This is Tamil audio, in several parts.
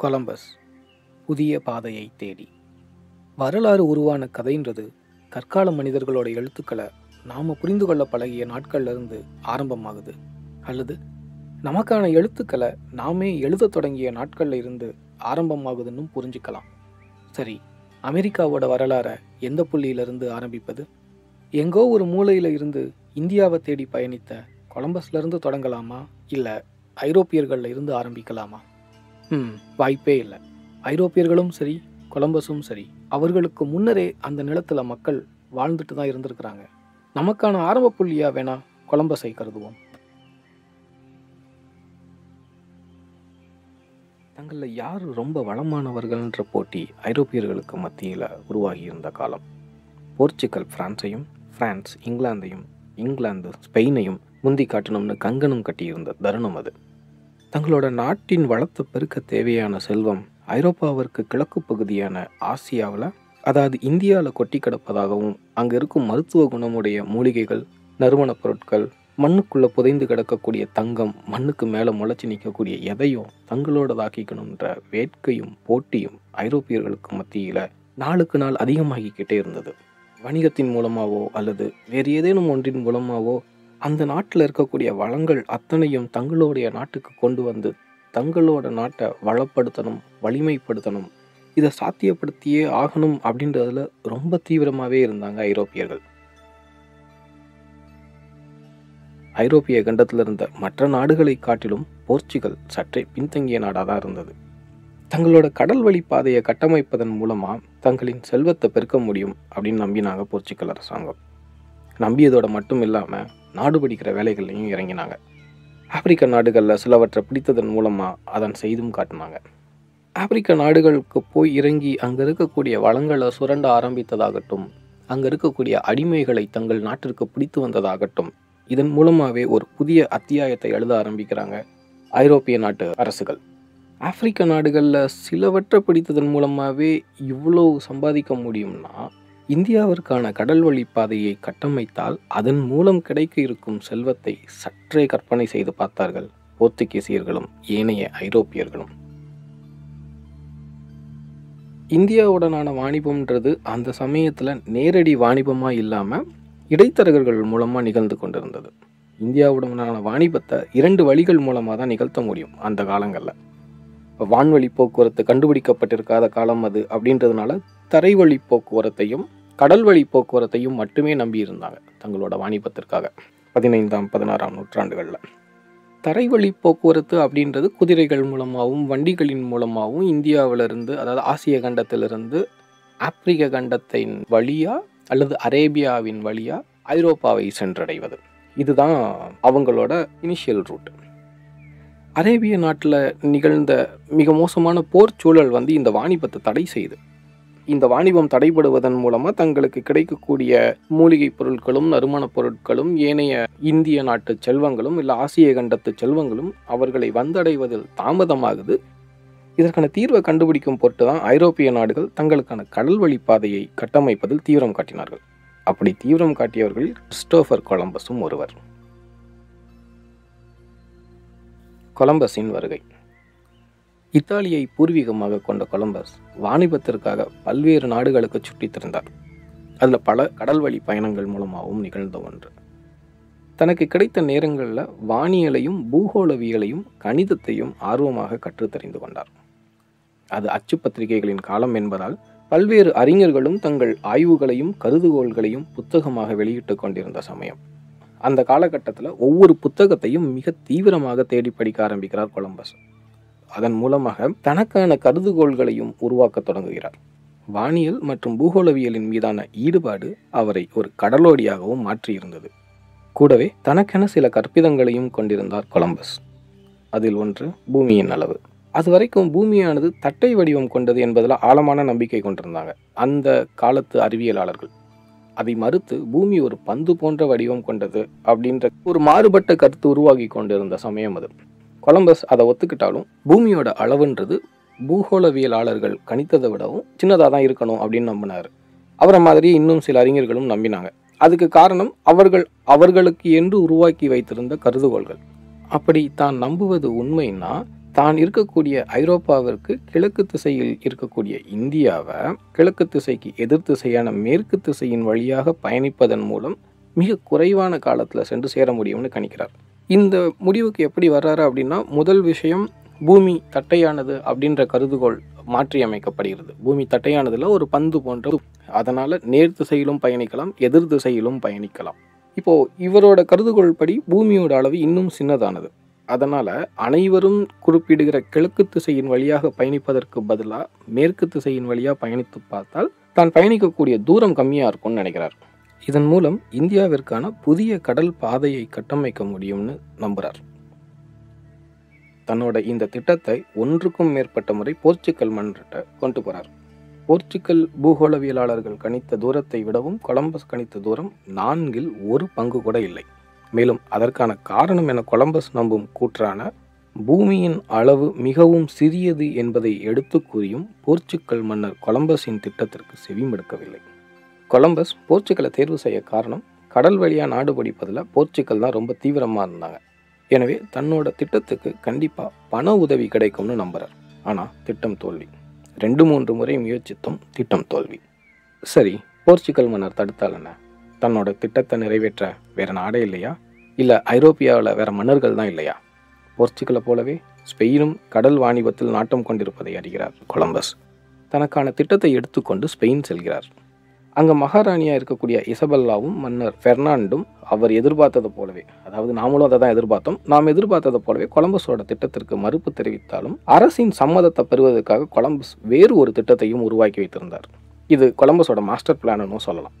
கொலம்பஸ் புதிய பாதையை தேடி வரலாறு உருவான கதைன்றது கற்கால மனிதர்களோட எழுத்துக்களை நாம் புரிந்து கொள்ள பழகிய நாட்கள்ல இருந்து ஆரம்பமாகுது அல்லது நமக்கான எழுத்துக்களை நாமே எழுதத் தொடங்கிய நாட்கள்ல இருந்து ஆரம்பமாகுதுன்னு புரிஞ்சுக்கலாம் சரி அமெரிக்காவோட வரலாறை எந்த புள்ளியிலிருந்து ஆரம்பிப்பது எங்கோ ஒரு மூலையில இருந்து இந்தியாவை தேடி பயணித்த கொலம்பஸ்ல இருந்து தொடங்கலாமா இல்லை ஐரோப்பியர்கள்ல இருந்து ஆரம்பிக்கலாமா ம் வாய்ப்பே இல்லை ஐரோப்பியர்களும் சரி கொலம்பஸும் சரி அவர்களுக்கு முன்னரே அந்த நிலத்துல மக்கள் வாழ்ந்துட்டு தான் இருந்திருக்கிறாங்க நமக்கான ஆரம்ப புள்ளியா வேணா கொலம்பஸை கருதுவோம் தங்களில் யார் ரொம்ப வளமானவர்கள்ன்ற போட்டி ஐரோப்பியர்களுக்கு மத்தியில் உருவாகி இருந்த காலம் போர்ச்சுகல் பிரான்ஸையும் பிரான்ஸ் இங்கிலாந்தையும் இங்கிலாந்து ஸ்பெயினையும் முந்தி காட்டணும்னு கங்கணம் கட்டியிருந்த தருணம் அது தங்களோட நாட்டின் வளத்தை பெருக்க தேவையான செல்வம் ஐரோப்பாவிற்கு கிழக்கு பகுதியான ஆசியாவில் அதாவது இந்தியாவில் கொட்டி கிடப்பதாகவும் அங்கே இருக்கும் மருத்துவ குணமுடைய மூலிகைகள் நறுமணப் பொருட்கள் மண்ணுக்குள்ளே புதைந்து கிடக்கக்கூடிய தங்கம் மண்ணுக்கு மேலே முளைச்சி நிற்கக்கூடிய எதையும் தங்களோடதாக்கிக்கணுன்ற வேட்கையும் போட்டியும் ஐரோப்பியர்களுக்கு மத்தியில் நாளுக்கு நாள் அதிகமாகிக்கிட்டே இருந்தது வணிகத்தின் மூலமாவோ அல்லது வேறு ஏதேனும் ஒன்றின் மூலமாவோ அந்த நாட்டில் இருக்கக்கூடிய வளங்கள் அத்தனையும் தங்களுடைய நாட்டுக்கு கொண்டு வந்து தங்களோட நாட்டை வளப்படுத்தணும் வலிமைப்படுத்தணும் இதை சாத்தியப்படுத்தியே ஆகணும் அப்படின்றதுல ரொம்ப தீவிரமாகவே இருந்தாங்க ஐரோப்பியர்கள் ஐரோப்பிய கண்டத்தில் இருந்த மற்ற நாடுகளை காட்டிலும் போர்ச்சுகல் சற்றே பின்தங்கிய நாடாக தான் இருந்தது தங்களோட கடல் வழி பாதையை கட்டமைப்பதன் மூலமாக தங்களின் செல்வத்தை பெருக்க முடியும் அப்படின்னு நம்பினாங்க போர்ச்சுகல் அரசாங்கம் நம்பியதோட மட்டும் இல்லாமல் நாடு பிடிக்கிற வேலைகள்லையும் இறங்கினாங்க ஆப்பிரிக்க நாடுகளில் சிலவற்றை பிடித்ததன் மூலமாக அதன் செய்தும் காட்டினாங்க ஆப்பிரிக்க நாடுகளுக்கு போய் இறங்கி அங்கே இருக்கக்கூடிய வளங்களை சுரண்ட ஆரம்பித்ததாகட்டும் அங்கே இருக்கக்கூடிய அடிமைகளை தங்கள் நாட்டிற்கு பிடித்து வந்ததாகட்டும் இதன் மூலமாகவே ஒரு புதிய அத்தியாயத்தை எழுத ஆரம்பிக்கிறாங்க ஐரோப்பிய நாட்டு அரசுகள் ஆப்பிரிக்க நாடுகளில் சிலவற்றை பிடித்ததன் மூலமாகவே இவ்வளோ சம்பாதிக்க முடியும்னா இந்தியாவிற்கான கடல் வழி பாதையை கட்டமைத்தால் அதன் மூலம் கிடைக்க இருக்கும் செல்வத்தை சற்றே கற்பனை செய்து பார்த்தார்கள் போர்த்துகீசியர்களும் ஏனைய ஐரோப்பியர்களும் இந்தியாவுடனான வாணிபம்ன்றது அந்த சமயத்தில் நேரடி வாணிபமாக இல்லாமல் இடைத்தரகர்கள் மூலமாக நிகழ்ந்து கொண்டிருந்தது இந்தியாவுடனான வாணிபத்தை இரண்டு வழிகள் மூலமாக தான் நிகழ்த்த முடியும் அந்த காலங்களில் இப்போ வான்வழி போக்குவரத்து கண்டுபிடிக்கப்பட்டிருக்காத காலம் அது அப்படின்றதுனால தரைவழி போக்குவரத்தையும் கடல் வழி போக்குவரத்தையும் மட்டுமே நம்பியிருந்தாங்க தங்களோட வாணிபத்திற்காக பதினைந்தாம் பதினாறாம் நூற்றாண்டுகளில் தரைவழி போக்குவரத்து அப்படின்றது குதிரைகள் மூலமாகவும் வண்டிகளின் மூலமாகவும் இந்தியாவிலிருந்து அதாவது ஆசிய கண்டத்திலிருந்து ஆப்பிரிக்க கண்டத்தின் வழியா அல்லது அரேபியாவின் வழியா ஐரோப்பாவை சென்றடைவது இதுதான் அவங்களோட இனிஷியல் ரூட் அரேபிய நாட்டில் நிகழ்ந்த மிக மோசமான போர் சூழல் வந்து இந்த வாணிபத்தை தடை செய்யுது இந்த வாணிபம் தடைபடுவதன் மூலமாக தங்களுக்கு கிடைக்கக்கூடிய மூலிகை பொருட்களும் நறுமணப் பொருட்களும் ஏனைய இந்திய நாட்டு செல்வங்களும் இல்லை ஆசிய கண்டத்து செல்வங்களும் அவர்களை வந்தடைவதில் தாமதமாகுது இதற்கான தீர்வை கண்டுபிடிக்கும் பொருட்டு தான் ஐரோப்பிய நாடுகள் தங்களுக்கான கடல் வழி பாதையை கட்டமைப்பதில் தீவிரம் காட்டினார்கள் அப்படி தீவிரம் காட்டியவர்களில் கிறிஸ்டோபர் கொலம்பஸும் ஒருவர் கொலம்பஸின் வருகை இத்தாலியை பூர்வீகமாக கொண்ட கொலம்பஸ் வாணிபத்திற்காக பல்வேறு நாடுகளுக்கு சுற்றித் திரிந்தார் அதில் பல கடல் வழி பயணங்கள் மூலமாகவும் நிகழ்ந்த ஒன்று தனக்கு கிடைத்த நேரங்களில் வானியலையும் பூகோளவியலையும் கணிதத்தையும் ஆர்வமாக கற்றுத் தெரிந்து கொண்டார் அது அச்சு பத்திரிகைகளின் காலம் என்பதால் பல்வேறு அறிஞர்களும் தங்கள் ஆய்வுகளையும் கருதுகோள்களையும் புத்தகமாக வெளியிட்டு கொண்டிருந்த சமயம் அந்த காலகட்டத்தில் ஒவ்வொரு புத்தகத்தையும் மிக தீவிரமாக தேடி படிக்க ஆரம்பிக்கிறார் கொலம்பஸ் அதன் மூலமாக தனக்கான கருதுகோள்களையும் உருவாக்கத் தொடங்குகிறார் வானியல் மற்றும் பூகோளவியலின் மீதான ஈடுபாடு அவரை ஒரு கடலோடியாகவும் மாற்றியிருந்தது கூடவே தனக்கென சில கற்பிதங்களையும் கொண்டிருந்தார் கொலம்பஸ் அதில் ஒன்று பூமியின் அளவு அது வரைக்கும் பூமியானது தட்டை வடிவம் கொண்டது என்பதில் ஆழமான நம்பிக்கை கொண்டிருந்தாங்க அந்த காலத்து அறிவியலாளர்கள் அதை மறுத்து பூமி ஒரு பந்து போன்ற வடிவம் கொண்டது அப்படின்ற ஒரு மாறுபட்ட கருத்து உருவாகி கொண்டிருந்த சமயம் அது கொலம்பஸ் அதை ஒத்துக்கிட்டாலும் பூமியோட அளவுன்றது பூகோளவியலாளர்கள் கணித்ததை விடவும் சின்னதாக தான் இருக்கணும் அப்படின்னு நம்பினார் அவரை மாதிரி இன்னும் சில அறிஞர்களும் நம்பினாங்க அதுக்கு காரணம் அவர்கள் அவர்களுக்கு என்று உருவாக்கி வைத்திருந்த கருதுகோள்கள் அப்படி தான் நம்புவது உண்மைன்னா தான் இருக்கக்கூடிய ஐரோப்பாவிற்கு கிழக்கு திசையில் இருக்கக்கூடிய இந்தியாவை கிழக்கு திசைக்கு எதிர் திசையான மேற்கு திசையின் வழியாக பயணிப்பதன் மூலம் மிக குறைவான காலத்தில் சென்று சேர முடியும்னு கணிக்கிறார் இந்த முடிவுக்கு எப்படி வர்றாரு அப்படின்னா முதல் விஷயம் பூமி தட்டையானது அப்படின்ற கருதுகோள் மாற்றி அமைக்கப்படுகிறது பூமி தட்டையானதுல ஒரு பந்து போன்ற அதனால நேர் திசையிலும் பயணிக்கலாம் எதிர் திசையிலும் பயணிக்கலாம் இப்போ இவரோட கருதுகோள் படி பூமியோட அளவு இன்னும் சின்னதானது அதனால அனைவரும் குறிப்பிடுகிற கிழக்கு திசையின் வழியாக பயணிப்பதற்கு பதிலாக மேற்கு திசையின் வழியாக பயணித்து பார்த்தால் தான் பயணிக்கக்கூடிய தூரம் கம்மியாக இருக்கும்னு நினைக்கிறார் இதன் மூலம் இந்தியாவிற்கான புதிய கடல் பாதையை கட்டமைக்க முடியும்னு நம்புகிறார் தன்னோட இந்த திட்டத்தை ஒன்றுக்கும் மேற்பட்ட முறை போர்ச்சுக்கல் மன்றிட்ட கொண்டு போறார் போர்ச்சுக்கல் பூகோளவியலாளர்கள் கணித்த தூரத்தை விடவும் கொலம்பஸ் கணித்த தூரம் நான்கில் ஒரு பங்கு கூட இல்லை மேலும் அதற்கான காரணம் என கொலம்பஸ் நம்பும் கூற்றான பூமியின் அளவு மிகவும் சிறியது என்பதை எடுத்து கூறியும் போர்ச்சுக்கல் மன்னர் கொலம்பஸின் திட்டத்திற்கு செவிமடுக்கவில்லை கொலம்பஸ் போர்ச்சுக்கலை தேர்வு செய்ய காரணம் கடல் வழியாக நாடு பிடிப்பதில் போர்ச்சுக்கல் தான் ரொம்ப தீவிரமாக இருந்தாங்க எனவே தன்னோட திட்டத்துக்கு கண்டிப்பாக பண உதவி கிடைக்கும்னு நம்புறார் ஆனால் திட்டம் தோல்வி ரெண்டு மூன்று முறை முயற்சித்தும் திட்டம் தோல்வி சரி போர்ச்சுகல் மன்னர் தடுத்தால் என்ன தன்னோட திட்டத்தை நிறைவேற்ற வேற நாடே இல்லையா இல்லை ஐரோப்பியாவில் வேற மன்னர்கள் தான் இல்லையா போர்ச்சுகலை போலவே ஸ்பெயினும் கடல் வாணிபத்தில் நாட்டம் கொண்டிருப்பதை அறிகிறார் கொலம்பஸ் தனக்கான திட்டத்தை எடுத்துக்கொண்டு ஸ்பெயின் செல்கிறார் அங்கே மகாராணியாக இருக்கக்கூடிய இசபெல்லாவும் மன்னர் பெர்னாண்டும் அவர் எதிர்பார்த்தது போலவே அதாவது நாமளும் அதை தான் எதிர்பார்த்தோம் நாம் எதிர்பார்த்தது போலவே கொலம்பஸோட திட்டத்திற்கு மறுப்பு தெரிவித்தாலும் அரசின் சம்மதத்தை பெறுவதற்காக கொலம்பஸ் வேறு ஒரு திட்டத்தையும் உருவாக்கி வைத்திருந்தார் இது கொலம்பஸோட மாஸ்டர் பிளான்னு சொல்லலாம்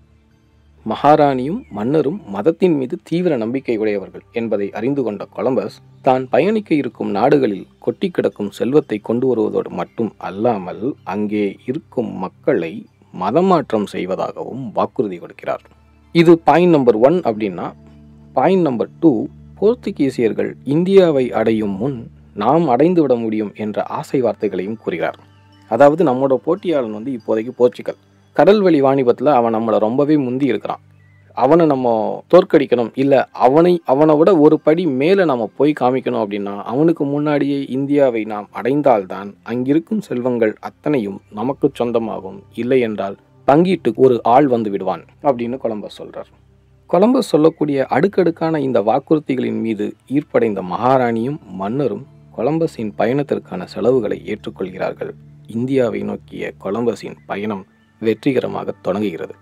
மகாராணியும் மன்னரும் மதத்தின் மீது தீவிர நம்பிக்கை உடையவர்கள் என்பதை அறிந்து கொண்ட கொலம்பஸ் தான் பயணிக்க இருக்கும் நாடுகளில் கொட்டி கிடக்கும் செல்வத்தை கொண்டு வருவதோடு மட்டும் அல்லாமல் அங்கே இருக்கும் மக்களை மதமாற்றம் செய்வதாகவும் வாக்குறுதி கொடுக்கிறார் இது பாயிண்ட் நம்பர் ஒன் அப்படின்னா பாயிண்ட் நம்பர் டூ போர்த்துகீசியர்கள் இந்தியாவை அடையும் முன் நாம் அடைந்து விட முடியும் என்ற ஆசை வார்த்தைகளையும் கூறுகிறார் அதாவது நம்மளோட போட்டியாளன் வந்து இப்போதைக்கு போர்ச்சுகல் கடல்வெளி வாணிபத்தில் அவன் நம்மளை ரொம்பவே முந்தி இருக்கிறான் அவனை நம்ம தோற்கடிக்கணும் இல்லை அவனை அவனை விட ஒரு படி மேலே நம்ம போய் காமிக்கணும் அப்படின்னா அவனுக்கு முன்னாடியே இந்தியாவை நாம் அடைந்தால்தான் அங்கிருக்கும் செல்வங்கள் அத்தனையும் நமக்கு சொந்தமாகும் இல்லை என்றால் பங்கீட்டு ஒரு ஆள் வந்து விடுவான் அப்படின்னு கொலம்பஸ் சொல்றார் கொலம்பஸ் சொல்லக்கூடிய அடுக்கடுக்கான இந்த வாக்குறுதிகளின் மீது ஈர்ப்படைந்த மகாராணியும் மன்னரும் கொலம்பஸின் பயணத்திற்கான செலவுகளை ஏற்றுக்கொள்கிறார்கள் இந்தியாவை நோக்கிய கொலம்பஸின் பயணம் வெற்றிகரமாக தொடங்குகிறது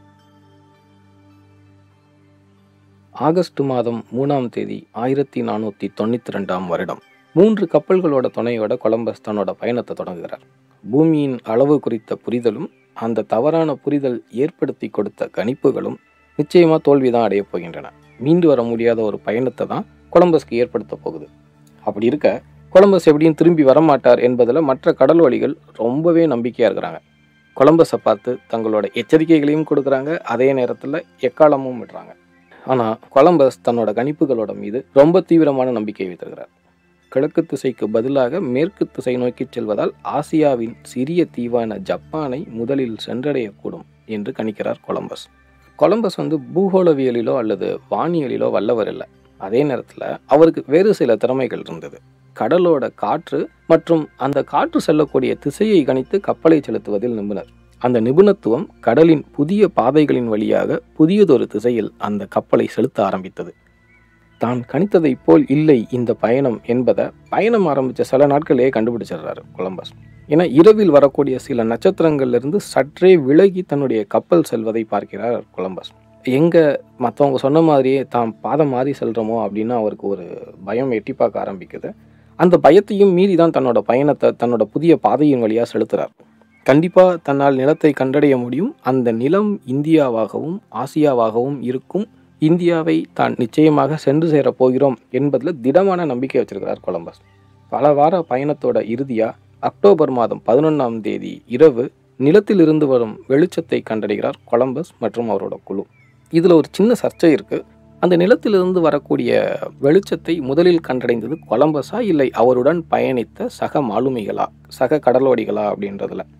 ஆகஸ்ட் மாதம் மூணாம் தேதி ஆயிரத்தி நானூற்றி தொண்ணூற்றி ரெண்டாம் வருடம் மூன்று கப்பல்களோட துணையோட கொலம்பஸ் தன்னோட பயணத்தை தொடங்குகிறார் பூமியின் அளவு குறித்த புரிதலும் அந்த தவறான புரிதல் ஏற்படுத்தி கொடுத்த கணிப்புகளும் நிச்சயமாக தோல்வி தான் அடையப் போகின்றன மீண்டு வர முடியாத ஒரு பயணத்தை தான் கொலம்பஸ்க்கு ஏற்படுத்த போகுது அப்படி இருக்க கொலம்பஸ் எப்படியும் திரும்பி வரமாட்டார் என்பதில் மற்ற கடல் வழிகள் ரொம்பவே நம்பிக்கையாக இருக்கிறாங்க கொலம்பஸை பார்த்து தங்களோட எச்சரிக்கைகளையும் கொடுக்குறாங்க அதே நேரத்தில் எக்காலமும் விடுறாங்க ஆனால் கொலம்பஸ் தன்னோட கணிப்புகளோட மீது ரொம்ப தீவிரமான நம்பிக்கை வைத்திருக்கிறார் கிழக்கு திசைக்கு பதிலாக மேற்கு திசை நோக்கி செல்வதால் ஆசியாவின் சிறிய தீவான ஜப்பானை முதலில் சென்றடையக்கூடும் என்று கணிக்கிறார் கொலம்பஸ் கொலம்பஸ் வந்து பூகோளவியலிலோ அல்லது வானியலிலோ வல்லவர் இல்லை அதே நேரத்தில் அவருக்கு வேறு சில திறமைகள் இருந்தது கடலோட காற்று மற்றும் அந்த காற்று செல்லக்கூடிய திசையை கணித்து கப்பலை செலுத்துவதில் நிபுணர் அந்த நிபுணத்துவம் கடலின் புதிய பாதைகளின் வழியாக புதியதொரு திசையில் அந்த கப்பலை செலுத்த ஆரம்பித்தது தான் கணித்ததைப் போல் இல்லை இந்த பயணம் என்பதை பயணம் ஆரம்பித்த சில நாட்களே கண்டுபிடிச்சிடுறாரு கொலம்பஸ் ஏன்னா இரவில் வரக்கூடிய சில நட்சத்திரங்கள்லேருந்து சற்றே விலகி தன்னுடைய கப்பல் செல்வதை பார்க்கிறார் கொலம்பஸ் எங்கே மற்றவங்க சொன்ன மாதிரியே தாம் பாதம் மாறி செல்கிறோமோ அப்படின்னு அவருக்கு ஒரு பயம் எட்டி பார்க்க ஆரம்பிக்குது அந்த பயத்தையும் மீறி தான் தன்னோட பயணத்தை தன்னோட புதிய பாதையின் வழியாக செலுத்துகிறார் கண்டிப்பாக தன்னால் நிலத்தை கண்டடைய முடியும் அந்த நிலம் இந்தியாவாகவும் ஆசியாவாகவும் இருக்கும் இந்தியாவை தான் நிச்சயமாக சென்று சேரப் போகிறோம் என்பதில் திடமான நம்பிக்கை வச்சிருக்கிறார் கொலம்பஸ் பல வார பயணத்தோட இறுதியாக அக்டோபர் மாதம் பதினொன்றாம் தேதி இரவு நிலத்தில் இருந்து வரும் வெளிச்சத்தை கண்டடைகிறார் கொலம்பஸ் மற்றும் அவரோட குழு இதில் ஒரு சின்ன சர்ச்சை இருக்குது அந்த நிலத்திலிருந்து வரக்கூடிய வெளிச்சத்தை முதலில் கண்டடைந்தது கொலம்பஸா இல்லை அவருடன் பயணித்த சக மாலுமிகளா சக கடலோடிகளா அப்படின்றதுல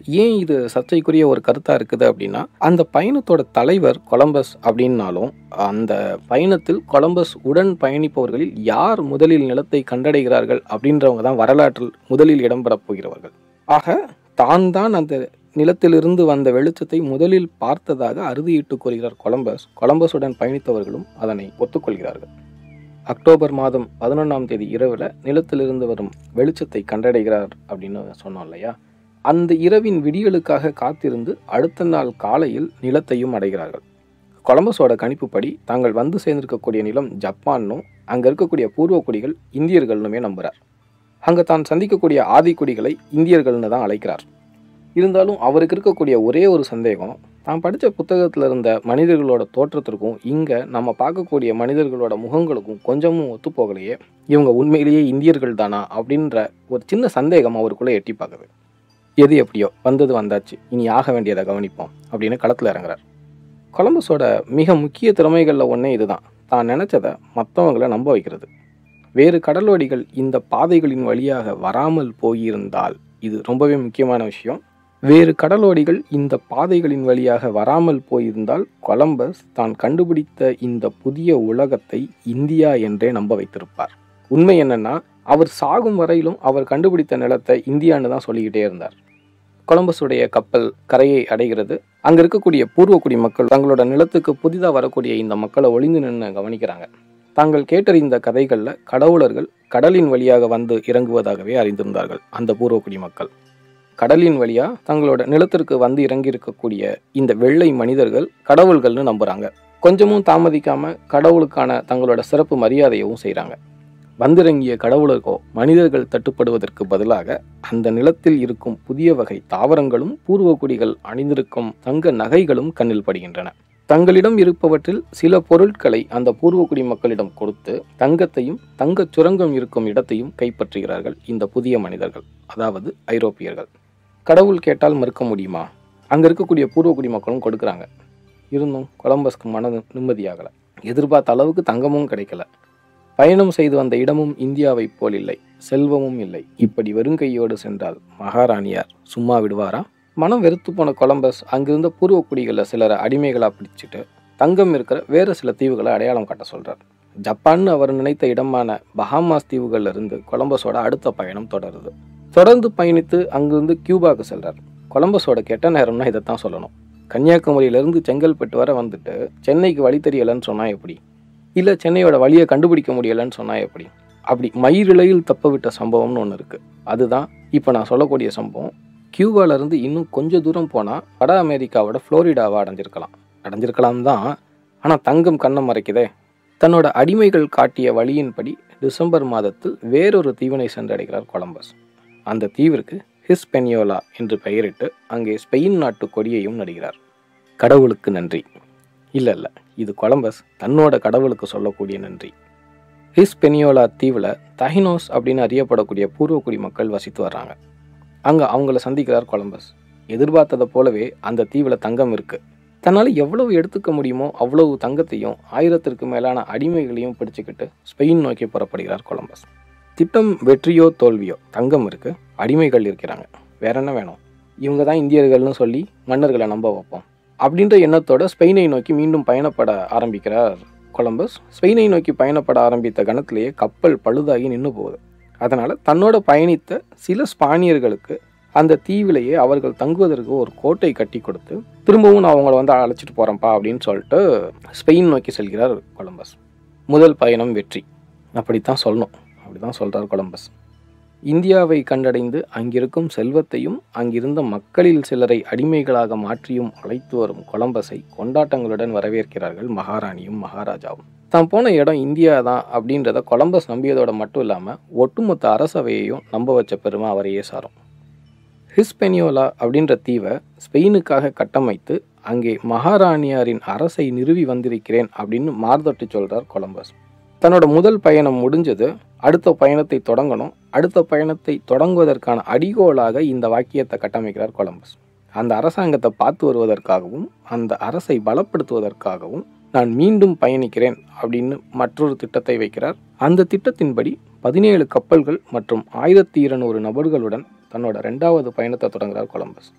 ஏன் இது சர்ச்சைக்குரிய ஒரு கருத்தாக இருக்குது அப்படின்னா அந்த பயணத்தோட தலைவர் கொலம்பஸ் அப்படின்னாலும் அந்த பயணத்தில் கொலம்பஸ் உடன் பயணிப்பவர்களில் யார் முதலில் நிலத்தை கண்டடைகிறார்கள் அப்படின்றவங்க தான் வரலாற்றில் முதலில் இடம்பெறப் போகிறவர்கள் ஆக தான் தான் அந்த நிலத்திலிருந்து வந்த வெளிச்சத்தை முதலில் பார்த்ததாக அறுதியிட்டு கூறுகிறார் கொலம்பஸ் கொலம்பஸுடன் பயணித்தவர்களும் அதனை ஒத்துக்கொள்கிறார்கள் அக்டோபர் மாதம் பதினொன்றாம் தேதி இரவில் நிலத்திலிருந்து வரும் வெளிச்சத்தை கண்டடைகிறார் அப்படின்னு சொன்னோம் இல்லையா அந்த இரவின் விடியலுக்காக காத்திருந்து அடுத்த நாள் காலையில் நிலத்தையும் அடைகிறார்கள் கொலம்பஸோட கணிப்புப்படி தாங்கள் வந்து சேர்ந்திருக்கக்கூடிய நிலம் ஜப்பான்னும் அங்கே இருக்கக்கூடிய பூர்வக்குடிகள் இந்தியர்கள்னுமே நம்புகிறார் அங்கே தான் சந்திக்கக்கூடிய ஆதிக்குடிகளை இந்தியர்கள்னு தான் அழைக்கிறார் இருந்தாலும் அவருக்கு இருக்கக்கூடிய ஒரே ஒரு சந்தேகம் தான் படித்த புத்தகத்தில் இருந்த மனிதர்களோட தோற்றத்திற்கும் இங்கே நம்ம பார்க்கக்கூடிய மனிதர்களோட முகங்களுக்கும் கொஞ்சமும் ஒத்து போகலையே இவங்க உண்மையிலேயே இந்தியர்கள் தானா அப்படின்ற ஒரு சின்ன சந்தேகம் அவருக்குள்ளே எட்டி பார்க்குது எது எப்படியோ வந்தது வந்தாச்சு இனி ஆக வேண்டியதை கவனிப்போம் அப்படின்னு களத்தில் இறங்குறார் கொலம்பஸோட மிக முக்கிய திறமைகளில் ஒன்றே இதுதான் தான் நினச்சதை மற்றவங்களை நம்ப வைக்கிறது வேறு கடலோடிகள் இந்த பாதைகளின் வழியாக வராமல் போயிருந்தால் இது ரொம்பவே முக்கியமான விஷயம் வேறு கடலோடிகள் இந்த பாதைகளின் வழியாக வராமல் போயிருந்தால் கொலம்பஸ் தான் கண்டுபிடித்த இந்த புதிய உலகத்தை இந்தியா என்றே நம்ப வைத்திருப்பார் உண்மை என்னன்னா அவர் சாகும் வரையிலும் அவர் கண்டுபிடித்த நிலத்தை இந்தியான்னு தான் சொல்லிக்கிட்டே இருந்தார் கொலம்பஸுடைய கப்பல் கரையை அடைகிறது அங்கே இருக்கக்கூடிய பூர்வக்குடி மக்கள் தங்களோட நிலத்துக்கு புதிதாக வரக்கூடிய இந்த மக்களை ஒளிந்து நின்று கவனிக்கிறாங்க தாங்கள் கேட்டறிந்த கதைகளில் கடவுளர்கள் கடலின் வழியாக வந்து இறங்குவதாகவே அறிந்திருந்தார்கள் அந்த பூர்வக்குடி மக்கள் கடலின் வழியா தங்களோட நிலத்திற்கு வந்து இறங்கி இருக்கக்கூடிய இந்த வெள்ளை மனிதர்கள் கடவுள்கள்னு நம்புறாங்க கொஞ்சமும் தாமதிக்காம கடவுளுக்கான தங்களோட சிறப்பு மரியாதையவும் செய்கிறாங்க வந்திறங்கிய கடவுளர்களோ மனிதர்கள் தட்டுப்படுவதற்கு பதிலாக அந்த நிலத்தில் இருக்கும் புதிய வகை தாவரங்களும் பூர்வக்குடிகள் அணிந்திருக்கும் தங்க நகைகளும் கண்ணில் படுகின்றன தங்களிடம் இருப்பவற்றில் சில பொருட்களை அந்த பூர்வக்குடி மக்களிடம் கொடுத்து தங்கத்தையும் தங்கச் சுரங்கம் இருக்கும் இடத்தையும் கைப்பற்றுகிறார்கள் இந்த புதிய மனிதர்கள் அதாவது ஐரோப்பியர்கள் கடவுள் கேட்டால் மறுக்க முடியுமா அங்கே இருக்கக்கூடிய பூர்வக்குடி மக்களும் கொடுக்குறாங்க இருந்தும் கொலம்பஸ்க்கு மன நிம்மதியாகலை எதிர்பார்த்த அளவுக்கு தங்கமும் கிடைக்கல பயணம் செய்து வந்த இடமும் இந்தியாவைப் போல் இல்லை செல்வமும் இல்லை இப்படி வெறுங்கையோடு சென்றால் மகாராணியார் சும்மா விடுவாரா மனம் வெறுத்து போன கொலம்பஸ் அங்கிருந்த பூர்வக்குடிகளில் சிலரை அடிமைகளாக பிடிச்சிட்டு தங்கம் இருக்கிற வேறு சில தீவுகளை அடையாளம் காட்ட சொல்கிறார் ஜப்பான்னு அவர் நினைத்த இடமான பஹாமாஸ் தீவுகள்ல இருந்து கொலம்பஸோட அடுத்த பயணம் தொடருது தொடர்ந்து பயணித்து அங்கிருந்து கியூபாவுக்கு செல்றார் கொலம்பஸோட கெட்ட நேரம்னா இதைத்தான் சொல்லணும் கன்னியாகுமரியிலேருந்து செங்கல்பட்டு வர வந்துட்டு சென்னைக்கு வழி தெரியலைன்னு சொன்னால் எப்படி இல்லை சென்னையோட வழியை கண்டுபிடிக்க முடியலைன்னு சொன்னால் எப்படி அப்படி மயிரிழையில் தப்ப விட்ட சம்பவம்னு ஒன்று இருக்குது அதுதான் இப்போ நான் சொல்லக்கூடிய சம்பவம் கியூபாலேருந்து இன்னும் கொஞ்சம் தூரம் போனால் வட அமெரிக்காவோட ஃப்ளோரிடாவை அடைஞ்சிருக்கலாம் அடைஞ்சிருக்கலாம் தான் ஆனால் தங்கம் கண்ணம் மறைக்குதே தன்னோட அடிமைகள் காட்டிய வழியின்படி டிசம்பர் மாதத்தில் வேறொரு தீவினை சென்றடைகிறார் கொலம்பஸ் அந்த தீவிற்கு ஹிஸ்பெனியோலா என்று பெயரிட்டு அங்கே ஸ்பெயின் நாட்டு கொடியையும் நடுகிறார் கடவுளுக்கு நன்றி இல்லை இல்லை இது கொலம்பஸ் தன்னோட கடவுளுக்கு சொல்லக்கூடிய நன்றி ஹிஸ்பெனியோலா தீவில் தஹினோஸ் அப்படின்னு அறியப்படக்கூடிய பூர்வக்குடி மக்கள் வசித்து வர்றாங்க அங்கே அவங்கள சந்திக்கிறார் கொலம்பஸ் எதிர்பார்த்ததை போலவே அந்த தீவில் தங்கம் இருக்கு தன்னால் எவ்வளவு எடுத்துக்க முடியுமோ அவ்வளவு தங்கத்தையும் ஆயிரத்திற்கு மேலான அடிமைகளையும் பிடிச்சுக்கிட்டு ஸ்பெயின் நோக்கி புறப்படுகிறார் கொலம்பஸ் திட்டம் வெற்றியோ தோல்வியோ தங்கம் இருக்கு அடிமைகள் இருக்கிறாங்க வேற என்ன வேணும் இவங்க தான் இந்தியர்கள்னு சொல்லி மன்னர்களை நம்ப வைப்போம் அப்படின்ற எண்ணத்தோட ஸ்பெயினை நோக்கி மீண்டும் பயணப்பட ஆரம்பிக்கிறார் கொலம்பஸ் ஸ்பெயினை நோக்கி பயணப்பட ஆரம்பித்த கணத்திலேயே கப்பல் பழுதாகி நின்று போகுது அதனால் தன்னோட பயணித்த சில ஸ்பானியர்களுக்கு அந்த தீவிலேயே அவர்கள் தங்குவதற்கு ஒரு கோட்டை கட்டி கொடுத்து திரும்பவும் நான் அவங்கள வந்து அழைச்சிட்டு போகிறேன்ப்பா அப்படின்னு சொல்லிட்டு ஸ்பெயின் நோக்கி செல்கிறார் கொலம்பஸ் முதல் பயணம் வெற்றி அப்படித்தான் சொல்லணும் அப்படி தான் சொல்கிறார் கொலம்பஸ் இந்தியாவை கண்டடைந்து அங்கிருக்கும் செல்வத்தையும் அங்கிருந்த மக்களில் சிலரை அடிமைகளாக மாற்றியும் அழைத்து வரும் கொலம்பஸை கொண்டாட்டங்களுடன் வரவேற்கிறார்கள் மகாராணியும் மகாராஜாவும் தான் போன இடம் இந்தியா தான் அப்படின்றத கொலம்பஸ் நம்பியதோட மட்டும் இல்லாமல் ஒட்டுமொத்த அரசவையையும் நம்ப வச்ச பெருமை அவரையே சாரும் ஹிஸ்பெனியோலா அப்படின்ற தீவை ஸ்பெயினுக்காக கட்டமைத்து அங்கே மகாராணியாரின் அரசை நிறுவி வந்திருக்கிறேன் அப்படின்னு மார்தட்டி சொல்கிறார் கொலம்பஸ் தன்னோட முதல் பயணம் முடிஞ்சது அடுத்த பயணத்தை தொடங்கணும் அடுத்த பயணத்தை தொடங்குவதற்கான அடிகோலாக இந்த வாக்கியத்தை கட்டமைக்கிறார் கொலம்பஸ் அந்த அரசாங்கத்தை பார்த்து வருவதற்காகவும் அந்த அரசை பலப்படுத்துவதற்காகவும் நான் மீண்டும் பயணிக்கிறேன் அப்படின்னு மற்றொரு திட்டத்தை வைக்கிறார் அந்த திட்டத்தின்படி பதினேழு கப்பல்கள் மற்றும் ஆயிரத்தி இருநூறு நபர்களுடன் தன்னோட ரெண்டாவது பயணத்தை தொடங்குகிறார் கொலம்பஸ்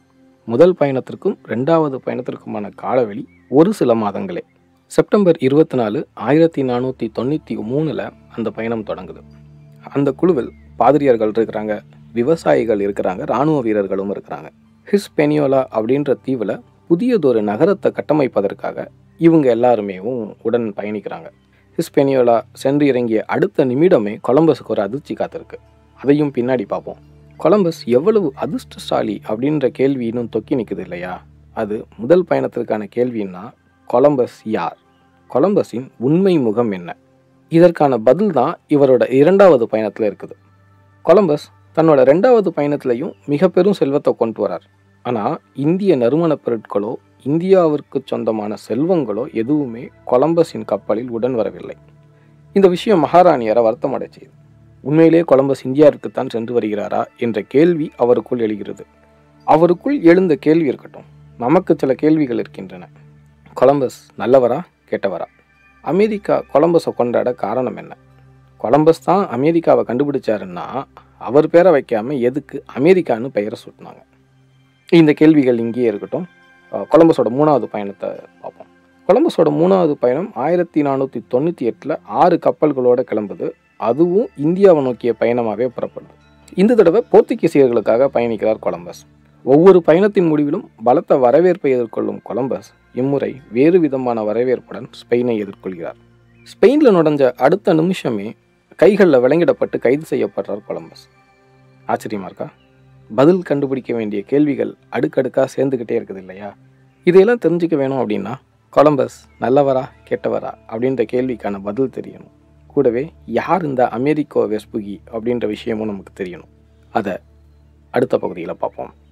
முதல் பயணத்திற்கும் ரெண்டாவது பயணத்திற்குமான காலவெளி ஒரு சில மாதங்களே செப்டம்பர் இருபத்தி நாலு ஆயிரத்தி நானூற்றி தொண்ணூற்றி மூணில் அந்த பயணம் தொடங்குது அந்த குழுவில் பாதிரியார்கள் இருக்கிறாங்க விவசாயிகள் இருக்கிறாங்க இராணுவ வீரர்களும் இருக்கிறாங்க ஹிஸ்பெனியோலா அப்படின்ற தீவில் புதியதொரு நகரத்தை கட்டமைப்பதற்காக இவங்க எல்லாருமே உடன் பயணிக்கிறாங்க ஹிஸ்பெனியோலா சென்று இறங்கிய அடுத்த நிமிடமே கொலம்பஸுக்கு ஒரு அதிர்ச்சி காத்திருக்கு அதையும் பின்னாடி பார்ப்போம் கொலம்பஸ் எவ்வளவு அதிர்ஷ்டசாலி அப்படின்ற கேள்வி இன்னும் தொக்கி நிற்குது இல்லையா அது முதல் பயணத்திற்கான கேள்வின்னா கொலம்பஸ் யார் கொலம்பஸின் உண்மை முகம் என்ன இதற்கான பதில் தான் இவரோட இரண்டாவது பயணத்தில் இருக்குது கொலம்பஸ் தன்னோட ரெண்டாவது பயணத்திலையும் மிக பெரும் செல்வத்தை கொண்டு வரார் ஆனால் இந்திய நறுமணப் பொருட்களோ இந்தியாவிற்கு சொந்தமான செல்வங்களோ எதுவுமே கொலம்பஸின் கப்பலில் உடன் வரவில்லை இந்த விஷயம் மகாராணியரை வருத்தமடை செய்யுது உண்மையிலே கொலம்பஸ் இந்தியாவிற்குத்தான் சென்று வருகிறாரா என்ற கேள்வி அவருக்குள் எழுகிறது அவருக்குள் எழுந்த கேள்வி இருக்கட்டும் நமக்கு சில கேள்விகள் இருக்கின்றன கொலம்பஸ் நல்லவரா கெட்டவரா அமெரிக்கா கொலம்பஸை கொண்டாட காரணம் என்ன கொலம்பஸ் தான் அமெரிக்காவை கண்டுபிடிச்சாருன்னா அவர் பேரை வைக்காம எதுக்கு அமெரிக்கான்னு பெயரை சூட்டினாங்க இந்த கேள்விகள் இங்கேயே இருக்கட்டும் அஹ் கொலம்பஸோட மூணாவது பயணத்தை பார்ப்போம் கொலம்பஸோட மூணாவது பயணம் ஆயிரத்தி நானூற்றி தொண்ணூற்றி எட்டில் ஆறு கப்பல்களோட கிளம்புது அதுவும் இந்தியாவை நோக்கிய பயணமாகவே புறப்படுது இந்த தடவை போர்த்துகீசியர்களுக்காக பயணிக்கிறார் கொலம்பஸ் ஒவ்வொரு பயணத்தின் முடிவிலும் பலத்த வரவேற்பை எதிர்கொள்ளும் கொலம்பஸ் இம்முறை வேறு விதமான வரவேற்புடன் ஸ்பெயினை எதிர்கொள்கிறார் ஸ்பெயினில் நுழைஞ்ச அடுத்த நிமிஷமே கைகளில் விலங்கிடப்பட்டு கைது செய்யப்படுறார் கொலம்பஸ் ஆச்சரியமா இருக்கா பதில் கண்டுபிடிக்க வேண்டிய கேள்விகள் அடுக்கடுக்காக சேர்ந்துக்கிட்டே இருக்குது இல்லையா இதையெல்லாம் தெரிஞ்சுக்க வேணும் அப்படின்னா கொலம்பஸ் நல்லவரா கெட்டவரா அப்படின்ற கேள்விக்கான பதில் தெரியணும் கூடவே யார் இந்த அமெரிக்கோ வெஸ்புகி அப்படின்ற விஷயமும் நமக்கு தெரியணும் அதை அடுத்த பகுதியில் பார்ப்போம்